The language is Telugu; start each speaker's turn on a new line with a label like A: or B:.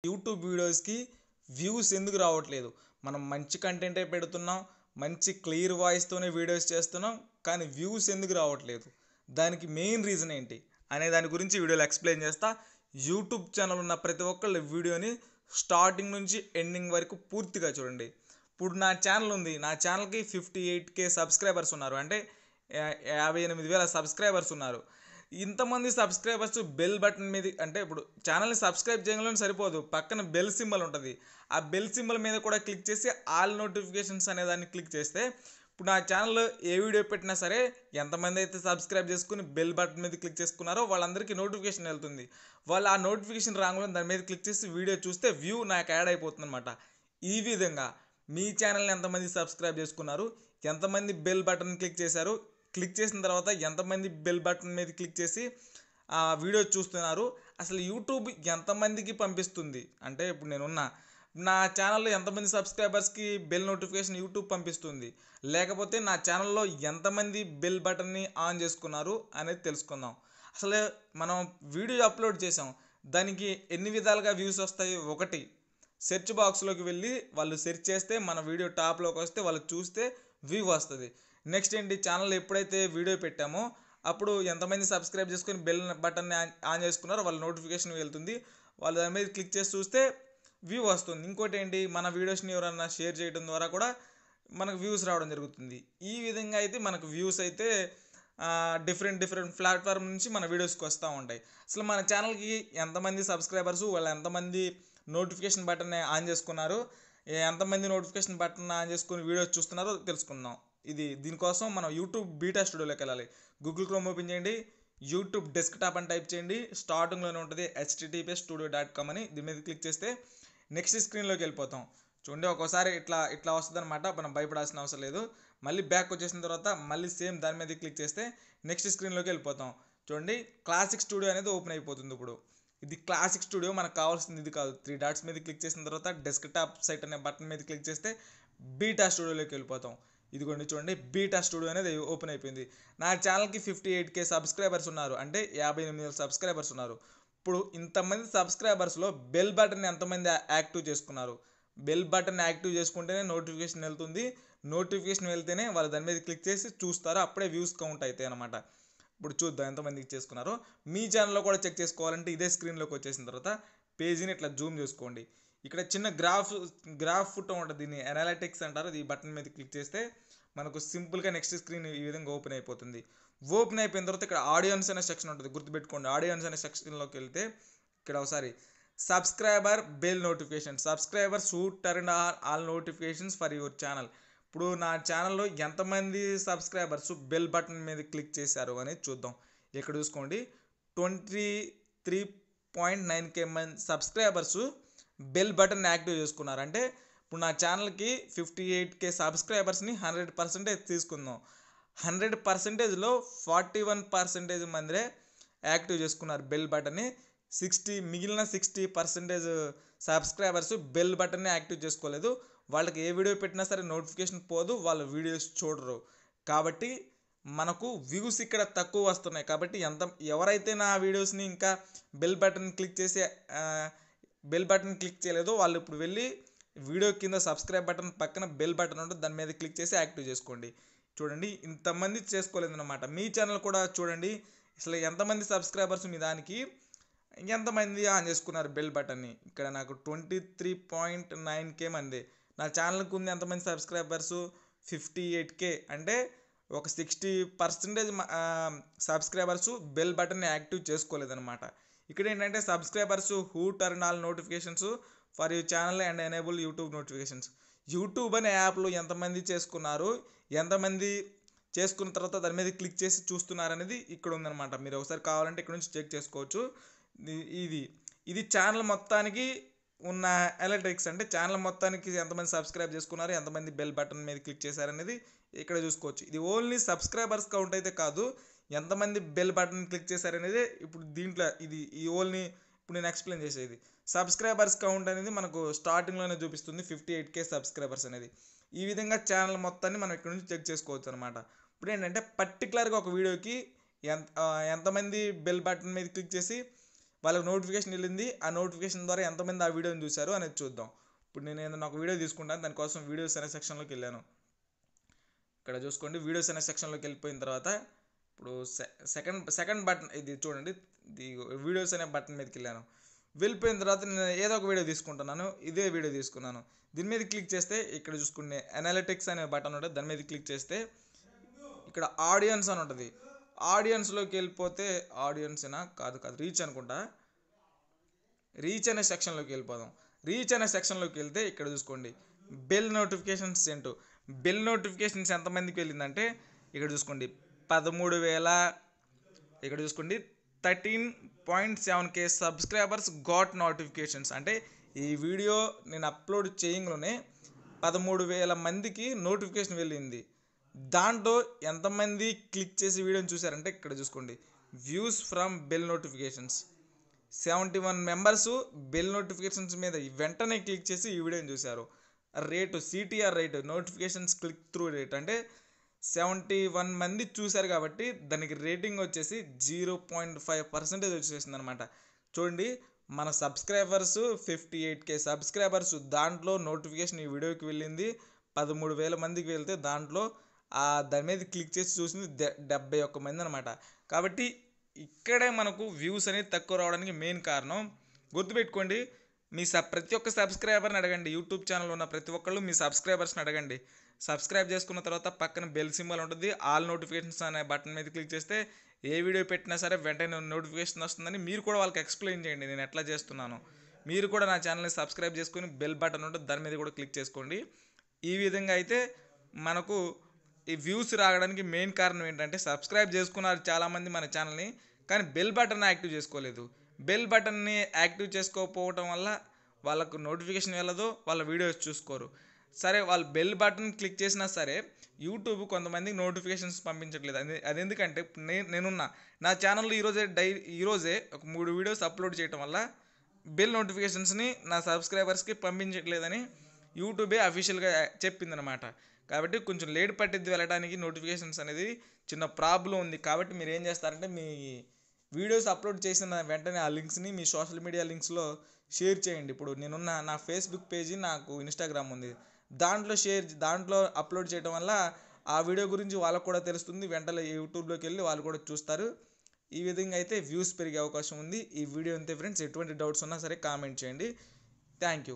A: యూట్యూబ్ వీడియోస్కి వ్యూస్ ఎందుకు రావట్లేదు మనం మంచి కంటెంటే పెడుతున్నాం మంచి క్లియర్ వాయిస్తోనే వీడియోస్ చేస్తున్నాం కానీ వ్యూస్ ఎందుకు రావట్లేదు దానికి మెయిన్ రీజన్ ఏంటి అనే దాని గురించి వీడియోలో ఎక్స్ప్లెయిన్ చేస్తా యూట్యూబ్ ఛానల్ ఉన్న ప్రతి ఒక్కళ్ళు వీడియోని స్టార్టింగ్ నుంచి ఎండింగ్ వరకు పూర్తిగా చూడండి ఇప్పుడు నా ఛానల్ ఉంది నా ఛానల్కి ఫిఫ్టీ ఎయిట్ కే సబ్స్క్రైబర్స్ ఉన్నారు అంటే యా- యాభై ఎనిమిది వేల సబ్స్క్రైబర్స్ ఉన్నారు ఇంతమంది సబ్స్క్రైబర్స్ బెల్ బటన్ మీద అంటే ఇప్పుడు ఛానల్ని సబ్స్క్రైబ్ చేయగలని సరిపోదు పక్కన బెల్ సింబల్ ఉంటుంది ఆ బెల్ సింబల్ మీద కూడా క్లిక్ చేసి ఆల్ నోటిఫికేషన్స్ అనే దాన్ని క్లిక్ చేస్తే ఇప్పుడు నా ఛానల్లో ఏ వీడియో పెట్టినా సరే ఎంతమంది అయితే సబ్స్క్రైబ్ చేసుకుని బెల్ బటన్ మీద క్లిక్ చేసుకున్నారో వాళ్ళందరికీ నోటిఫికేషన్ వెళ్తుంది వాళ్ళు ఆ నోటిఫికేషన్ రాగానే దాని మీద క్లిక్ చేసి వీడియో చూస్తే వ్యూ నాకు యాడ్ అయిపోతుంది అనమాట ఈ విధంగా మీ ఛానల్ని ఎంతమంది సబ్స్క్రైబ్ చేసుకున్నారు ఎంతమంది బెల్ బటన్ క్లిక్ చేశారు క్లిక్ చేసిన తర్వాత ఎంతమంది బెల్ బటన్ మీద క్లిక్ చేసి ఆ వీడియో చూస్తున్నారు అసలు యూట్యూబ్ ఎంతమందికి పంపిస్తుంది అంటే ఇప్పుడు నేనున్నా నా ఛానల్లో ఎంతమంది సబ్స్క్రైబర్స్కి బెల్ నోటిఫికేషన్ యూట్యూబ్ పంపిస్తుంది లేకపోతే నా ఛానల్లో ఎంతమంది బెల్ బటన్ని ఆన్ చేసుకున్నారు అనేది తెలుసుకుందాం అసలు మనం వీడియో అప్లోడ్ చేసాం దానికి ఎన్ని విధాలుగా వ్యూస్ వస్తాయి ఒకటి సెర్చ్ బాక్స్లోకి వెళ్ళి వాళ్ళు సెర్చ్ చేస్తే మన వీడియో టాప్లోకి వస్తే వాళ్ళు చూస్తే వ్యూ వస్తుంది నెక్స్ట్ ఏంటి ఛానల్ ఎప్పుడైతే వీడియో పెట్టామో అప్పుడు ఎంతమంది సబ్స్క్రైబ్ చేసుకొని బెల్ బటన్ని ఆన్ చేసుకున్నారో వాళ్ళ నోటిఫికేషన్ వెళ్తుంది వాళ్ళు దాని మీద క్లిక్ చేసి చూస్తే వ్యూ వస్తుంది ఇంకోటి ఏంటి మన వీడియోస్ని ఎవరన్నా షేర్ చేయడం ద్వారా కూడా మనకు వ్యూస్ రావడం జరుగుతుంది ఈ విధంగా అయితే మనకు వ్యూస్ అయితే డిఫరెంట్ డిఫరెంట్ ప్లాట్ఫామ్ నుంచి మన వీడియోస్కి వస్తూ ఉంటాయి అసలు మన ఛానల్కి ఎంతమంది సబ్స్క్రైబర్స్ వాళ్ళు ఎంతమంది నోటిఫికేషన్ బటన్ ఆన్ చేసుకున్నారు ఏ- ఎంతమంది నోటిఫికేషన్ బటన్ ఆన్ చేసుకుని వీడియోస్ చూస్తున్నారో తెలుసుకుందాం ఇది దీనికోసం మనం యూట్యూబ్ బీటా స్టూడియోలోకి వెళ్ళాలి గూగుల్ క్రోమ్ ఓపెన్ చేయండి యూట్యూబ్ డెస్క్టాప్ అని టైప్ చేయండి స్టార్టింగ్లోనే ఉంటుంది హెచ్టిటిపిఎస్ స్టూడియో డాట్ కామ్ అని దీని మీద క్లిక్ చేస్తే నెక్స్ట్ స్క్రీన్లోకి వెళ్ళిపోతాం చూడండి ఒక్కోసారి ఇట్లా ఇట్లా వస్తుంది అనమాట మనం భయపడాల్సిన అవసరం లేదు మళ్ళీ బ్యాక్ వచ్చేసిన తర్వాత మళ్ళీ సేమ్ దాని మీద క్లిక్ చేస్తే నెక్స్ట్ స్క్రీన్లోకి వెళ్ళిపోతాం చూడండి క్లాసిక్ స్టూడియో అనేది ఓపెన్ అయిపోతుంది ఇప్పుడు ఇది క్లాసిక్ స్టూడియో మనకు కావాల్సింది ఇది కాదు త్రీ డాట్స్ మీద క్లిక్ చేసిన తర్వాత డెస్క్టాప్ సైట్ అనే బటన్ మీద క్లిక్ చేస్తే బీటా స్టూడియోలోకి వెళ్ళిపోతాం ఇదిగోండి చూడండి బీటా స్టూడియో అనేది ఓపెన్ అయిపోయింది నా ఛానల్కి ఫిఫ్టీ ఎయిట్ కే సబ్స్క్రైబర్స్ ఉన్నారు అంటే యాభై ఎనిమిది వేల సబ్స్క్రైబర్స్ ఉన్నారు ఇప్పుడు ఇంతమంది సబ్స్క్రైబర్స్లో బెల్ బటన్ ఎంతమంది యాక్టివ్ చేసుకున్నారు బెల్ బటన్ యాక్టివ్ చేసుకుంటేనే నోటిఫికేషన్ వెళ్తుంది నోటిఫికేషన్ వెళ్తేనే వాళ్ళు దాని మీద క్లిక్ చేసి చూస్తారు అప్పుడే వ్యూస్ కౌంట్ అవుతాయి అనమాట ఇప్పుడు చూద్దాం ఎంతమందికి చేసుకున్నారో మీ ఛానల్లో కూడా చెక్ చేసుకోవాలంటే ఇదే స్క్రీన్లోకి వచ్చేసిన తర్వాత పేజీని ఇట్లా జూమ్ చేసుకోండి ఇక్కడ చిన్న గ్రాఫ్ గ్రాఫ్ ఫోటో ఉంటుంది దీన్ని అనాలిటిక్స్ అంటారు ఈ బటన్ మీద క్లిక్ చేస్తే మనకు సింపుల్గా నెక్స్ట్ స్క్రీన్ ఈ విధంగా ఓపెన్ అయిపోతుంది ఓపెన్ అయిపోయిన తర్వాత ఇక్కడ ఆడియన్స్ అనే సెక్షన్ ఉంటుంది గుర్తుపెట్టుకోండి ఆడియన్స్ అనే సెక్షన్లోకి వెళ్తే ఇక్కడ ఒకసారి subscriber bell notification subscribers who turn on all notifications for your channel ఇప్పుడు నా ఛానల్లో ఎంతమంది సబ్స్క్రైబర్స్ బెల్ బటన్ మీద క్లిక్ చేశారు అనేది చూద్దాం ఇక్కడ చూసుకోండి twenty three point nine K మంది సబ్స్క్రైబర్స్ బెల్ బటన్ యాక్టివ్ చేసుకున్నారు అంటే ఇప్పుడు నా ఛానల్కి ఫిఫ్టీ ఎయిట్ కే సబ్స్క్రైబర్స్ని హండ్రెడ్ పర్సెంటేజ్ తీసుకుందాం హండ్రెడ్ పర్సెంటేజ్లో ఫార్టీ వన్ పర్సెంటేజ్ మందిరే యాక్టివ్ చేసుకున్నారు బెల్ బటన్ని సిక్స్టీ మిగిలిన సిక్స్టీ పర్సెంటేజ్ సబ్స్క్రైబర్స్ బెల్ బటన్ని యాక్టివ్ చేసుకోలేదు వాళ్ళకి ఏ వీడియో పెట్టినా సరే నోటిఫికేషన్ పోదు వాళ్ళు వీడియోస్ చూడరు కాబట్టి మనకు వ్యూస్ ఇక్కడ తక్కువ వస్తున్నాయి కాబట్టి ఎంత ఎవరైతే నా వీడియోస్ని ఇంకా బెల్ బటన్ క్లిక్ చేసి బెల్ బటన్ క్లిక్ చేయలేదో వాళ్ళు ఇప్పుడు వెళ్ళి వీడియో కింద సబ్స్క్రైబ్ బటన్ పక్కన బెల్ బటన్ ఉంటుంది దాని మీద క్లిక్ చేసి యాక్టివ్ చేసుకోండి చూడండి ఇంతమంది చేసుకోలేదన్నమాట మీ ఛానల్ కూడా చూడండి అసలు ఎంతమంది సబ్స్క్రైబర్స్ మీ దానికి ఎంతమంది ఆన్ చేసుకున్నారు బెల్ బటన్ని ఇక్కడ నాకు twenty three point nine K మంది నా ఛానల్కి ఉంది ఎంతమంది సబ్స్క్రైబర్స్ ఫిఫ్టీ ఎయిట్ కే అంటే ఒక సిక్స్టీ పర్సెంటేజ్ సబ్స్క్రైబర్స్ బెల్ బటన్ని యాక్టివ్ చేసుకోలేదన్నమాట ఇక్కడ ఏంటంటే subscribers who turn all notifications for you channel and enable YouTube notifications YouTube అనే యాప్లో ఎంతమంది చేసుకున్నారు ఎంతమంది చేసుకున్న తర్వాత దాని మీద క్లిక్ చేసి చూస్తున్నారు అనేది ఇక్కడ ఉందన్నమాట మీరు ఒకసారి కావాలంటే ఇక్కడ నుంచి చెక్ చేసుకోవచ్చు ఇది- ఇది ఇది ఛానల్ మొత్తానికి ఉన్న ఎలక్ట్రిక్స్ అంటే ఛానల్ మొత్తానికి ఎంతమంది సబ్స్క్రైబ్ చేసుకున్నారు ఎంతమంది బెల్ బటన్ మీద క్లిక్ చేశారనేది ఇక్కడ చూసుకోవచ్చు ఇది ఓన్లీ సబ్స్క్రైబర్స్ కౌంట్ అయితే కాదు ఎంతమంది బెల్ బటన్ క్లిక్ చేశారనేది ఇప్పుడు దీంట్లో ఇది ఈ ఓన్లీ ఇప్పుడు నేను ఎక్స్ప్లెయిన్ చేసేది సబ్స్క్రైబర్స్ కౌంట్ అనేది మనకు స్టార్టింగ్లోనే చూపిస్తుంది ఫిఫ్టీ ఎయిట్ కే సబ్స్క్రైబర్స్ అనేది ఈ విధంగా ఛానల్ మొత్తాన్ని మనం ఇక్కడ నుంచి చెక్ చేసుకోవచ్చు అనమాట ఇప్పుడు ఏంటంటే పర్టికులర్గా ఒక వీడియోకి ఎంత ఆ, ఎంతమంది బెల్ బటన్ మీద క్లిక్ చేసి వాళ్ళకి నోటిఫికేషన్ వెళ్ళింది ఆ నోటిఫికేషన్ ద్వారా ఎంతమంది ఆ వీడియోని చూశారు అనేది చూద్దాం ఇప్పుడు నేను ఏదైనా ఒక వీడియో తీసుకుంటాను దానికోసం వీడియోస్ అనే సెక్షన్లోకి వెళ్ళాను ఇక్కడ చూసుకోండి వీడియోస్ అనే సెక్షన్లోకి వెళ్ళిపోయిన తర్వాత ఇప్పుడు సెకండ్ సెకండ్ బటన్ ఇది చూడండి ఇది వీడియోస్ అనే బటన్ మీదకి వెళ్ళాను వెళ్ళిపోయిన తర్వాత నేను ఏదో ఒక వీడియో తీసుకుంటున్నాను ఇదే వీడియో తీసుకున్నాను దీని మీద క్లిక్ చేస్తే ఇక్కడ చూసుకునే అనాలిటిక్స్ అనే బటన్ ఉంటుంది దాని మీద క్లిక్ చేస్తే ఇక్కడ ఆడియన్స్ అని ఉంటుంది ఆడియన్స్లోకి వెళ్ళిపోతే ఆడియన్సేనా కాదు కాదు రీచ్ అనుకుంటా రీచ్ అనే సెక్షన్లోకి వెళ్ళిపోదాం రీచ్ అనే సెక్షన్లోకి వెళ్తే ఇక్కడ చూసుకోండి bell notifications sent bell notifications ఎంతమందికి వెళ్ళిందంటే ఇక్కడ చూసుకోండి పదమూడు వేల ఇక్కడ చూసుకోండి thirteen point seven K subscribers got notifications అంటే ఈ వీడియో నేను అప్లోడ్ చేయంలోనే పదమూడు వేల మందికి నోటిఫికేషన్ వెళ్ళింది దాంట్లో ఎంతమంది క్లిక్ చేసి వీడియోని చూసారంటే ఇక్కడ చూసుకోండి views from bell notifications seventy one members bell notifications మీద వెంటనే క్లిక్ చేసి ఈ వీడియోని చూశారు rate CTR rate notifications click through rate అంటే సెవెంటీ వన్ మంది చూశారు కాబట్టి దానికి రేటింగ్ వచ్చేసి జీరో పాయింట్ ఫైవ్ పర్సెంటేజ్ వచ్చేసింది అనమాట చూడండి మన subscribers fifty eight K subscribers దాంట్లో నోటిఫికేషన్ ఈ వీడియోకి వెళ్ళింది పదమూడు వేల మందికి వెళ్తే దాంట్లో ఆ దాని మీద క్లిక్ చేసి చూసింది డె- డెబ్బై ఒక్క మంది అనమాట కాబట్టి ఇక్కడే మనకు వ్యూస్ అనేది తక్కువ రావడానికి మెయిన్ కారణం గుర్తుపెట్టుకోండి మీ సబ్ ప్రతి ఒక్క సబ్స్క్రైబర్ని అడగండి యూట్యూబ్ ఛానల్ ఉన్న ప్రతి ఒక్కళ్ళు మీ సబ్స్క్రైబర్స్ని అడగండి సబ్స్క్రైబ్ చేసుకున్న తర్వాత పక్కన బెల్ సింబల్ ఉంటుంది ఆల్ నోటిఫికేషన్స్ అనే బటన్ మీద క్లిక్ చేస్తే ఏ వీడియో పెట్టినా సరే వెంటనే నోటిఫికేషన్ వస్తుందని మీరు కూడా వాళ్ళకి ఎక్స్ప్లెయిన్ చేయండి నేను ఎట్లా చేస్తున్నాను మీరు కూడా నా ఛానల్ని సబ్స్క్రైబ్ చేసుకొని బెల్ బటన్ ఉంటుంది దాని మీద కూడా క్లిక్ చేసుకోండి ఈ విధంగా అయితే మనకు ఈ వ్యూస్ రావడానికి మెయిన్ కారణం ఏంటంటే సబ్స్క్రైబ్ చేసుకున్నారు చాలామంది మన ఛానల్ని కానీ బెల్ బటన్ యాక్టివ్ చేసుకోలేదు బెల్ బటన్ని యాక్టివ్ చేసుకోకపోవటం వల్ల వాళ్ళకు నోటిఫికేషన్ వెళ్ళదు వాళ్ళ వీడియోస్ చూసుకోరు సరే వాళ్ళు బెల్ బటన్ క్లిక్ చేసినా సరే యూట్యూబ్ కొంతమందికి నోటిఫికేషన్స్ పంపించట్లేదు అది అది ఎందుకంటే నేను నేనున్నా నా ఛానల్లో ఈరోజే డై ఈరోజే ఒక మూడు వీడియోస్ అప్లోడ్ చేయటం వల్ల బెల్ నోటిఫికేషన్స్ని నా సబ్స్క్రైబర్స్కి పంపించట్లేదని యూట్యూబే అఫీషియల్గా చెప్పిందనమాట కాబట్టి కొంచెం లేట్ పట్టిద్ది వెళ్ళడానికి నోటిఫికేషన్స్ అనేది చిన్న ప్రాబ్లం ఉంది కాబట్టి మీరు ఏం చేస్తారంటే మీ వీడియోస్ అప్లోడ్ చేసిన వెంటనే ఆ లింక్స్ని మీ సోషల్ మీడియా లింక్స్లో షేర్ చేయండి ఇప్పుడు నేనున్న నా ఫేస్బుక్ పేజీ నాకు ఇన్స్టాగ్రామ్ ఉంది దాంట్లో షేర్ దాంట్లో అప్లోడ్ చేయడం వల్ల ఆ వీడియో గురించి వాళ్ళకు కూడా తెలుస్తుంది వెంటనే యూట్యూబ్లోకి వెళ్ళి వాళ్ళు కూడా చూస్తారు ఈ విధంగా అయితే వ్యూస్ పెరిగే అవకాశం ఉంది ఈ వీడియో అంతే ఫ్రెండ్స్ ఎటువంటి డౌట్స్ ఉన్నా సరే కామెంట్ చేయండి థ్యాంక్ యూ